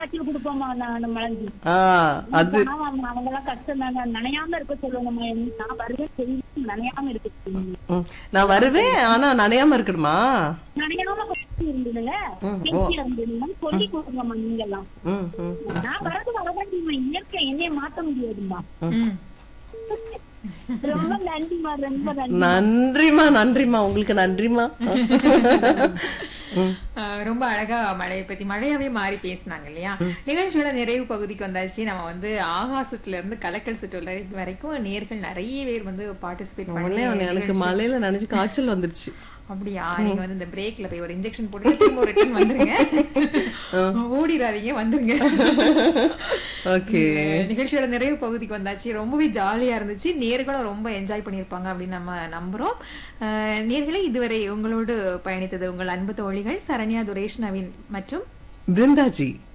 காய்ச்சி கொடுப்போம்மா நான் மலர்ந்து ஆ அது அவங்க எல்லாம் கஷ்டம் தாங்க நனையாம இருக்க சொல்லுங்கம்மா நான் வருவேன் தெரியும் நனையாம இருக்க சொல்லுங்க ம், நான் வருவேன் ஆனா நனையாம இருக்கணுமா நனையாம கொஞ்சம் இருந்ததுல ம், ஓ. கெஞ்சில இருந்ததுன்னு சொல்லி கொடுங்கம்மா நீங்க எல்லாம் ம், ம். நான் வரது வரமாட்டேங்கம்மா இயற்கை என்னைய மாத்த முடியாதும்மா ம். ரொம்ப நன்றிம்மா ரொம்ப நன்றி நன்றிமா நன்றிமா உங்களுக்கு நன்றிமா ம். ஆஹ் ரொம்ப அழகா மழையை பத்தி மழையாவே மாறி பேசினாங்க இல்லையா நிகழ்ச்சியோட நிறைவு பகுதிக்கு வந்தாச்சு நம்ம வந்து ஆகாசத்துல இருந்து கலக்கல் சுற்று வரை- வரைக்கும் நேர்கள் நிறைய பேர் வந்து பார்ட்டிசிபேட் உடனே பண்ணி அவனை எனக்கு மழையில நினைச்சு காய்ச்சல் வந்துருச்சு அப்படியா நீங்க வந்து இந்த பிரேக்ல போய் ஒரு இன்ஜெக்ஷன் போட்டு திரும்ப ஒரு ரிட்டர்ன் வந்துருங்க ஓடிடாதீங்க வந்துருங்க ஓகே இந்த நிகழ்ச்சியோட நிறைவு பகுதிக்கு வந்தாச்சு ரொம்பவே ஜாலியா இருந்துச்சு நேர்களும் ரொம்ப என்ஜாய் பண்ணியிருப்பாங்க அப்படின்னு நம்ம நம்புறோம் அஹ் நேர்களே இதுவரை உங்களோடு பயணித்தது உங்கள் அன்பு தோழிகள் சரண்யா துரேஷ் நவீன் மற்றும் பிருந்தாஜி